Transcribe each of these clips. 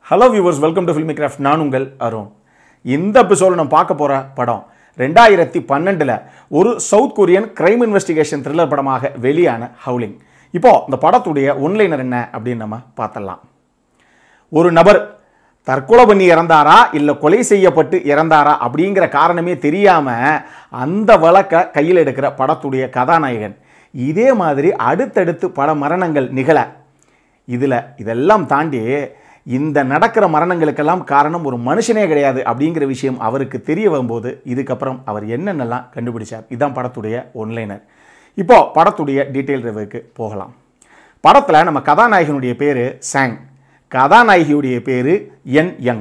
hello viewers welcome to filmy craft நான் உங்கள் அருண் இந்த எபிசோட நம்ம பார்க்க போகிற படம் ரெண்டாயிரத்தி பன்னெண்டில் ஒரு South Korean crime investigation thriller படமாக வெளியான ஹவுலிங் இப்போ இந்த படத்துடைய ஒன்லைனர் என்ன அப்படின்னு நம்ம பார்த்தலாம் ஒரு நபர் தற்கொலை பண்ணி இறந்தாரா இல்லை கொலை செய்யப்பட்டு இறந்தாரா அப்படிங்கிற காரணமே தெரியாமல் அந்த வழக்கை கையில் எடுக்கிற படத்துடைய கதாநாயகன் இதே மாதிரி அடுத்தடுத்து பல மரணங்கள் நிகழ இதில் இதெல்லாம் தாண்டி இந்த நடக்கிற மரணங்களுக்கெல்லாம் காரணம் ஒரு மனுஷனே கிடையாது அப்படிங்கிற விஷயம் அவருக்கு தெரிய வரும்போது இதுக்கப்புறம் அவர் என்னென்னலாம் கண்டுபிடிச்சார் இதுதான் படத்துடைய ஒன்லைனர் இப்போ படத்துடைய டீட்டெயில் ரிவ்யூக்கு போகலாம் படத்தில் நம்ம கதாநாயகனுடைய பேர் சாங் கதாநாயகியுடைய பேர் என் யங்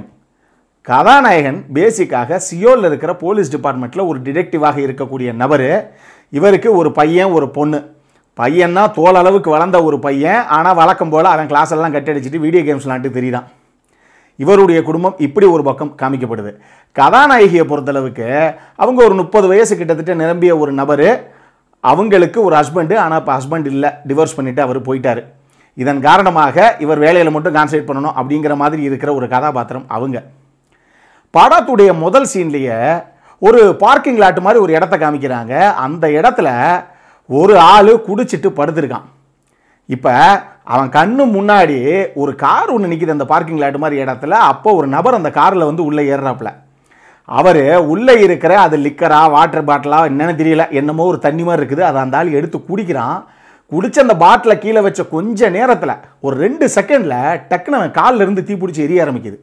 கதாநாயகன் பேசிக்காக சியோலில் இருக்கிற போலீஸ் டிபார்ட்மெண்ட்டில் ஒரு டிடெக்டிவாக இருக்கக்கூடிய நபர் இவருக்கு ஒரு பையன் ஒரு பொண்ணு பையன்னா தோல் அளவுக்கு வளர்ந்த ஒரு பையன் ஆனால் வழக்கம் போல் அவன் கிளாஸ் எல்லாம் கட் அடிச்சுட்டு வீடியோ கேம்ஸ் விளாண்டு தெரியுதான் இவருடைய குடும்பம் இப்படி ஒரு பக்கம் காமிக்கப்படுது கதாநாயகியை பொறுத்தளவுக்கு அவங்க ஒரு முப்பது வயசு கிட்டத்தட்ட நிரம்பிய ஒரு நபர் அவங்களுக்கு ஒரு ஹஸ்பண்டு ஆனால் இப்போ ஹஸ்பண்ட் இல்லை டிவோர்ஸ் பண்ணிவிட்டு அவர் போயிட்டார் இதன் காரணமாக இவர் வேலையில் மட்டும் கான்சன்ட்ரேட் பண்ணணும் அப்படிங்கிற மாதிரி இருக்கிற ஒரு கதாபாத்திரம் அவங்க படத்துடைய முதல் சீன்லேயே ஒரு பார்க்கிங் லாட் மாதிரி ஒரு இடத்த காமிக்கிறாங்க அந்த இடத்துல ஒரு ஆள் குடிச்சிட்டு படுத்திருக்கான் இப்போ அவன் கண்ணு முன்னாடி ஒரு கார் ஒன்று நிற்கிது அந்த பார்க்கிங் லாட் மாதிரி இடத்துல அப்போ ஒரு நபர் அந்த காரில் வந்து உள்ளே ஏறுறாப்புல அவர் உள்ளே இருக்கிற அது லிக்கரா வாட்டர் பாட்டிலா என்னன்னு தெரியல என்னமோ ஒரு தண்ணி மாதிரி இருக்குது அதை அந்த ஆள் எடுத்து குடிக்கிறான் குடிச்ச அந்த பாட்டிலை கீழே வச்ச கொஞ்ச நேரத்தில் ஒரு ரெண்டு செகண்டில் டக்குன்னு அவன் காலில் இருந்து தீ பிடிச்சி எரிய ஆரம்பிக்குது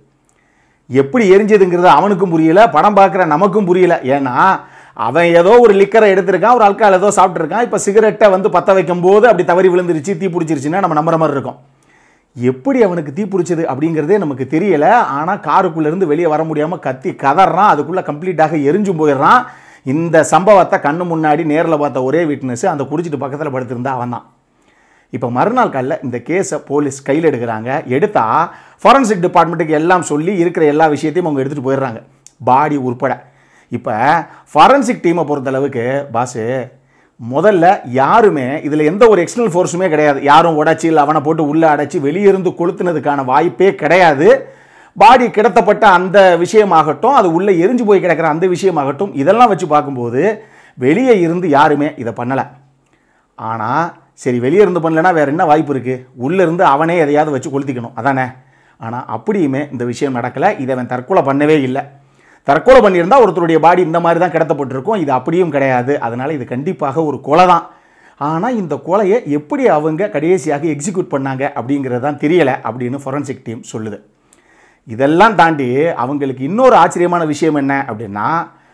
எப்படி எரிஞ்சதுங்கிறது அவனுக்கும் புரியல படம் பார்க்குற நமக்கும் புரியல ஏன்னா அவன் ஏதோ ஒரு லிக்கரை எடுத்திருக்கான் ஒரு ஆல்கால் ஏதோ சாப்பிட்ருக்கான் இப்போ சிகரெட்டை வந்து பற்ற வைக்கும் போது அப்படி தவறி விழுந்துருச்சு தீ பிடிச்சிருச்சுன்னா நம்ம நம்புற மாதிரி இருக்கும் எப்படி அவனுக்கு தீ பிடிச்சது அப்படிங்கிறதே நமக்கு தெரியல ஆனால் காருக்குள்ளேருந்து வெளியே வர முடியாமல் கத்தி கதறான் அதுக்குள்ளே கம்ப்ளீட்டாக எரிஞ்சும் போயிடுறான் இந்த சம்பவத்தை கண்ணு முன்னாடி நேரில் பார்த்த ஒரே விட்னஸ் அந்த குடிச்சிட்டு பக்கத்தில் படுத்திருந்தா அவன் தான் இப்போ மறுநாள் காலையில் இந்த கேஸை போலீஸ் கையில் எடுக்கிறாங்க எடுத்தா ஃபாரன்சிக் டிபார்ட்மெண்ட்டுக்கு எல்லாம் சொல்லி இருக்கிற எல்லா விஷயத்தையும் அவங்க எடுத்துகிட்டு போயிடுறாங்க பாடி உட்பட இப்போ ஃபாரன்சிக் டீமை பொறுத்தளவுக்கு பாஸு முதல்ல யாருமே இதில் எந்த ஒரு எக்ஸ்டர்னல் ஃபோர்ஸுமே கிடையாது யாரும் உடைச்சி இல்லை அவனை போட்டு உள்ளே அடைச்சி வெளியிருந்து கொளுத்துனதுக்கான வாய்ப்பே கிடையாது பாடி கிடத்தப்பட்ட அந்த விஷயமாகட்டும் அது உள்ளே எரிஞ்சு போய் கிடக்கிற அந்த விஷயமாகட்டும் இதெல்லாம் வச்சு பார்க்கும்போது வெளியே இருந்து யாருமே இதை பண்ணலை ஆனால் சரி வெளியே இருந்து பண்ணலனா வேறு என்ன வாய்ப்பு இருக்குது உள்ளே இருந்து அவனே எதையாவது வச்சு கொளுத்திக்கணும் அதானே ஆனால் அப்படியுமே இந்த விஷயம் நடக்கலை இதை அவன் தற்கொலை பண்ணவே இல்லை தற்கொலை பண்ணியிருந்தா ஒருத்தருடைய பாடி இந்த மாதிரி தான் கிடத்தப்பட்டிருக்கும் இது அப்படியும் கிடையாது அதனால் இது கண்டிப்பாக ஒரு கொலை தான் ஆனால் இந்த கொலையை எப்படி அவங்க கடைசியாக எக்ஸிக்யூட் பண்ணாங்க அப்படிங்கிறது தான் தெரியலை அப்படின்னு ஃபொரன்சிக் டீம் சொல்லுது இதெல்லாம் தாண்டி அவங்களுக்கு இன்னொரு ஆச்சரியமான விஷயம் என்ன அப்படின்னா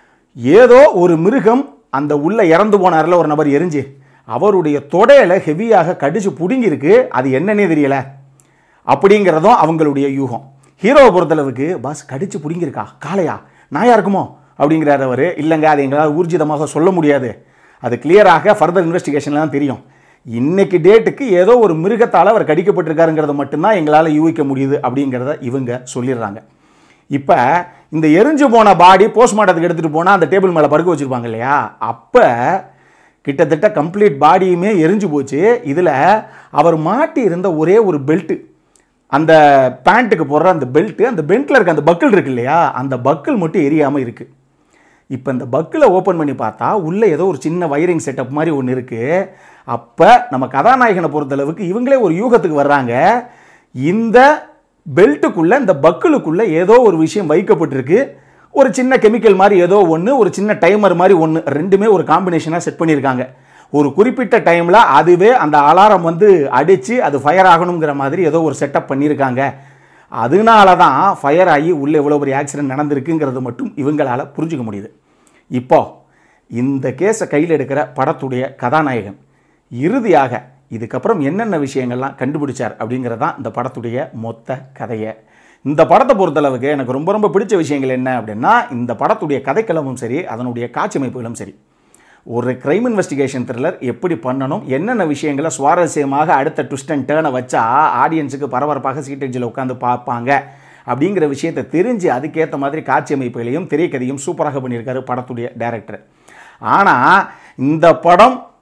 ஏதோ ஒரு மிருகம் அந்த உள்ள இறந்து போனார்ல ஒரு நபர் எரிஞ்சு அவருடைய தொடையில ஹெவியாக கடிச்சு புடுங்கியிருக்கு அது என்னன்னே தெரியல அப்படிங்கிறதும் அவங்களுடைய யூகம் ஹீரோவை பொறுத்தளவுக்கு பாஸ் கடிச்சு புடுங்கியிருக்கா காளையா நாயா இருக்குமோ அப்படிங்கிறார் அவர் இல்லைங்க அது எங்களால் ஊர்ஜிதமாக சொல்ல முடியாது அது கிளியராக ஃபர்தர் இன்வெஸ்டிகேஷனில் தான் தெரியும் இன்னைக்கு டேட்டுக்கு ஏதோ ஒரு மிருகத்தால் அவர் கடிக்கப்பட்டிருக்காருங்கிறத மட்டும்தான் எங்களால் யூகிக்க முடியுது அப்படிங்கிறத இவங்க சொல்லிடுறாங்க இப்போ இந்த எரிஞ்சு போன பாடி போஸ்ட்மார்ட்டத்துக்கு எடுத்துகிட்டு போனால் அந்த டேபிள் மேலே படுக்க வச்சுருப்பாங்க இல்லையா அப்போ கிட்டத்தட்ட கம்ப்ளீட் பாடியுமே எரிஞ்சு போச்சு இதில் அவர் மாட்டி இருந்த ஒரே ஒரு பெல்ட்டு அந்த பேண்ட்டுக்கு போடுற அந்த பெல்ட்டு அந்த பெல்ட்டில் இருக்க அந்த பக்கிள் இருக்கு இல்லையா அந்த பக்கிள் மட்டும் எரியாமல் இருக்குது இப்போ இந்த பக்கில் ஓப்பன் பண்ணி பார்த்தா உள்ளே ஏதோ ஒரு சின்ன வயரிங் செட்டப் மாதிரி ஒன்று இருக்குது அப்போ நம்ம கதாநாயகனை பொறுத்தளவுக்கு இவங்களே ஒரு யூகத்துக்கு வர்றாங்க இந்த பெல்ட்டுக்குள்ளே இந்த பக்கிளுக்குள்ளே ஏதோ ஒரு விஷயம் வைக்கப்பட்டிருக்கு ஒரு சின்ன கெமிக்கல் மாதிரி ஏதோ ஒன்று ஒரு சின்ன டைமர் மாதிரி ஒன்று ரெண்டுமே ஒரு காம்பினேஷனாக செட் பண்ணியிருக்காங்க ஒரு குறிப்பிட்ட டைமில் அதுவே அந்த அலாரம் வந்து அடித்து அது ஃபயர் ஆகணுங்கிற மாதிரி ஏதோ ஒரு செட்டப் பண்ணியிருக்காங்க அதனால தான் ஃபயர் ஆகி உள்ளே இவ்வளோ பெரிய ஆக்சிடென்ட் நடந்திருக்குங்கிறது மட்டும் இவங்களால் புரிஞ்சுக்க முடியுது இப்போ இந்த கேஸை கையில் எடுக்கிற படத்துடைய கதாநாயகன் இறுதியாக இதுக்கப்புறம் என்னென்ன விஷயங்கள்லாம் கண்டுபிடிச்சார் அப்படிங்கிறது தான் இந்த படத்துடைய மொத்த கதையை இந்த படத்தை பொறுத்தளவுக்கு எனக்கு ரொம்ப ரொம்ப பிடிச்ச விஷயங்கள் என்ன அப்படின்னா இந்த படத்துடைய கதைக்களமும் சரி அதனுடைய காட்சி அமைப்புகளும் சரி ஒரு கிரைம் இன்வெஸ்டிகேஷன் த்ரில்லர் எப்படி பண்ணணும் என்னென்ன விஷயங்களை சுவாரஸ்யமாக அடுத்த ட்விஸ்ட் அண்ட் டேர்னை வச்சா ஆடியன்ஸுக்கு பரபரப்பாக சீட்டேஜில் உட்காந்து பார்ப்பாங்க அப்படிங்கிற விஷயத்தை தெரிஞ்சு அதுக்கேற்ற மாதிரி காட்சி அமைப்புகளையும் திரைக்கதையும் சூப்பராக பண்ணியிருக்காரு படத்துடைய டைரக்டர் ஆனால் இந்த படம்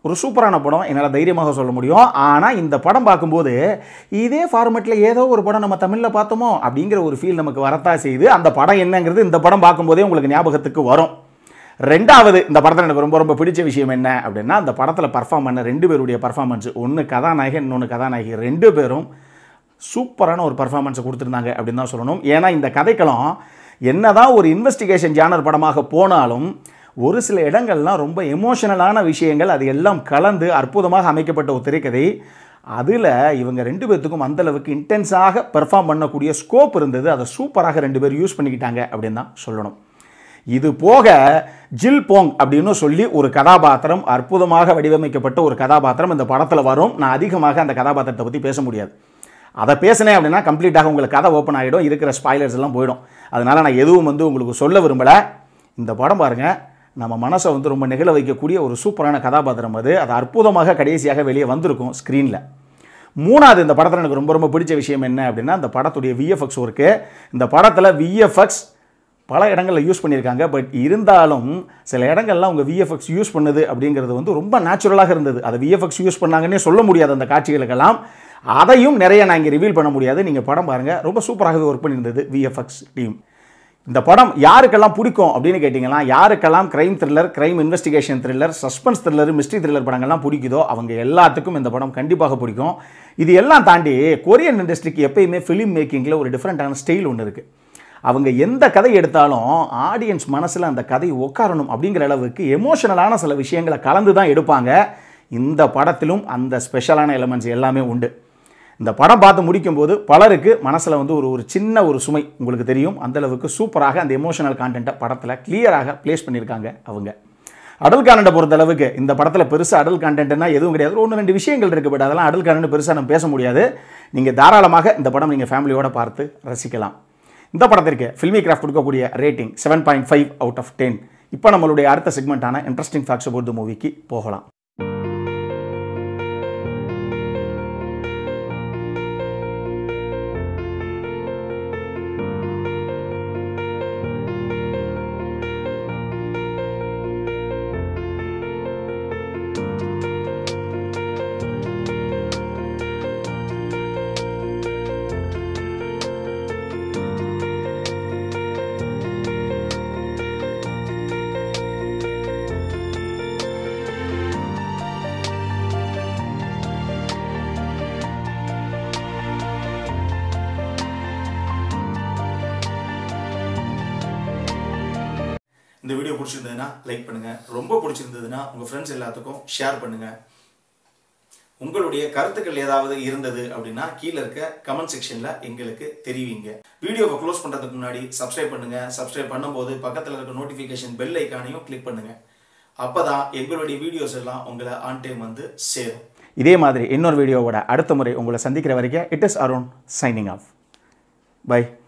ஒரு சூப்பரான படம் என்னால் தைரியமாக சொல்ல முடியும் ஆனால் இந்த படம் பார்க்கும்போது இதே ஃபார்மெட்டில் ஏதோ ஒரு படம் நம்ம தமிழில் பார்த்தோமோ அப்படிங்கிற ஒரு ஃபீல் நமக்கு வரத்தான் செய்யுது அந்த படம் என்னங்கிறது இந்த படம் பார்க்கும்போதே உங்களுக்கு ஞாபகத்துக்கு வரும் ரெண்டாவது இந்த படத்தில் எனக்கு ரொம்ப ரொம்ப பிடிச்ச விஷயம் என்ன அப்படின்னா அந்த படத்தில் பர்ஃபார்ம் பண்ண ரெண்டு பேருடைய பர்ஃபார்மன்ஸ் ஒன்று கதாநாயகன் இன்னொன்று கதாநாயகி ரெண்டு பேரும் சூப்பரான ஒரு பர்ஃபார்மன்ஸை கொடுத்துருந்தாங்க அப்படின்னு தான் சொல்லணும் ஏன்னா இந்த கதைக்களம் என்னதான் ஒரு இன்வெஸ்டிகேஷன் ஜானர் படமாக போனாலும் ஒரு சில இடங்கள்லாம் ரொம்ப எமோஷனலான விஷயங்கள் அது எல்லாம் கலந்து அற்புதமாக அமைக்கப்பட்ட ஒரு திரைக்கதை அதில் இவங்க ரெண்டு பேர்த்துக்கும் அந்த அளவுக்கு இன்டென்ஸாக பெர்ஃபார்ம் பண்ணக்கூடிய ஸ்கோப் இருந்தது அதை சூப்பராக ரெண்டு பேர் யூஸ் பண்ணிக்கிட்டாங்க அப்படின்னு தான் சொல்லணும் இது போக ஜில் போங் அப்படின்னு சொல்லி ஒரு கதாபாத்திரம் அற்புதமாக வடிவமைக்கப்பட்ட ஒரு கதாபாத்திரம் இந்த படத்தில் வரும் நான் அதிகமாக அந்த கதாபாத்திரத்தை பற்றி பேச முடியாது அதை பேசினேன் அப்படின்னா கம்ப்ளீட்டாக உங்களுக்கு கதை ஓப்பன் ஆகிடும் இருக்கிற ஸ்பாய்லர்ஸ் எல்லாம் போயிடும் அதனால் நான் எதுவும் வந்து உங்களுக்கு சொல்ல விரும்பலை இந்த படம் பாருங்கள் நம்ம மனசை வந்து ரொம்ப நிகழ வைக்கக்கூடிய ஒரு சூப்பரான கதாபாத்திரம் அது அது அற்புதமாக கடைசியாக வெளியே வந்திருக்கும் ஸ்க்ரீனில் மூணாவது இந்த படத்தில் எனக்கு ரொம்ப ரொம்ப பிடிச்ச விஷயம் என்ன அப்படின்னா இந்த படத்துடைய விஎஃப்எக்ஸ் ஒர்க்கு இந்த படத்தில் விஎஃப்எக்ஸ் பல இடங்களில் யூஸ் பண்ணியிருக்காங்க பட் இருந்தாலும் சில இடங்கள்லாம் உங்கள் விஎஃப்எக்ஸ் யூஸ் பண்ணுது அப்படிங்கிறது வந்து ரொம்ப நேச்சுரலாக இருந்தது அதை விஎஃப்எக்ஸ் யூஸ் பண்ணாங்கன்னே சொல்ல முடியாது அந்த காட்சிகளுக்கெல்லாம் அதையும் நிறைய நான் இங்கே ரிவீல் பண்ண முடியாது நீங்கள் படம் பாருங்கள் ரொம்ப சூப்பராகவே ஒர்க் பண்ணியிருந்தது விஎஃப்எக்ஸ் டீம் இந்த படம் யாருக்கெல்லாம் பிடிக்கும் அப்படின்னு கேட்டிங்கன்னா யாருக்கெல்லாம் crime thriller crime investigation thriller suspense thriller mystery thriller படங்கள்லாம் பிடிக்குதோ அவங்க எல்லாத்துக்கும் இந்த படம் கண்டிப்பாக பிடிக்கும் இது எல்லாம் தாண்டி கொரியன் இண்டஸ்ட்ரிக்கு எப்பயுமே ஃபிலிம் மேக்கிங்கில் ஒரு டிஃப்ரெண்ட்டான ஸ்டைல் ஒன்று இருக்குது அவங்க எந்த கதை எடுத்தாலும் ஆடியன்ஸ் மனசில் அந்த கதை உட்காரணும் அப்படிங்கிற அளவுக்கு எமோஷனலான சில விஷயங்களை கலந்து தான் எடுப்பாங்க இந்த படத்திலும் அந்த ஸ்பெஷலான எலமெண்ட்ஸ் எல்லாமே உண்டு இந்த படம் பார்த்து முடிக்கும்போது பலருக்கு மனசில் வந்து ஒரு ஒரு சின்ன ஒரு சுமை உங்களுக்கு தெரியும் அந்தளவுக்கு சூப்பராக அந்த எமோஷனல் கான்டென்ட்டை படத்தில் கிளியராக ப்ளேஸ் பண்ணியிருக்காங்க அவங்க அடல் கானண்டை பொறுத்த அளவுக்கு இந்த படத்தில் பெருசாக அடல் கான்டென்ட்னா எதுவும் கிடையாது ஒன்று ரெண்டு விஷயங்கள் இருக்குது பட் அதெல்லாம் அடல் கான்டென்ட் பெருசாக நம்ம பேச முடியாது நீங்கள் தாராளமாக இந்த படம் நீங்கள் ஃபேமிலியோட பார்த்து ரசிக்கலாம் இந்த படத்திற்கு ஃபில்மி கிராஃப்ட் கொடுக்கக்கூடிய rating seven point five out of ten இப்போ நம்மளுடைய அடுத்த செக்மெண்ட்டான இன்ட்ரெஸ்டிங் ஃபேக்ட்ஸ் அபவுட் த மூவிக்கு போகலாம் இந்த வீடியோ பிடிச்சிருந்ததுன்னா லைக் பண்ணுங்க ரொம்ப பிடிச்சிருந்ததுன்னா உங்க ஃப்ரெண்ட்ஸ் எல்லாத்துக்கும் ஷேர் பண்ணுங்க உங்களுடைய கருத்துக்கள் ஏதாவது இருந்தது அப்படின்னா கீழே இருக்க கமெண்ட் செக்ஷன்ல எங்களுக்கு தெரிவிங்க வீடியோவை க்ளோஸ் பண்றதுக்கு முன்னாடி சப்ஸ்கிரைப் பண்ணுங்க சப்ஸ்கிரைப் பண்ணும்போது பக்கத்தில் இருக்க நோட்டிஃபிகேஷன் பெல் ஐக்கானையும் கிளிக் பண்ணுங்க அப்பதான் எங்களுடைய வீடியோஸ் எல்லாம் உங்களை ஆன் டைம் வந்து சேரும் இதே மாதிரி இன்னொரு வீடியோவோட அடுத்த முறை உங்களை சந்திக்கிற வரைக்கும் it is Arun signing off by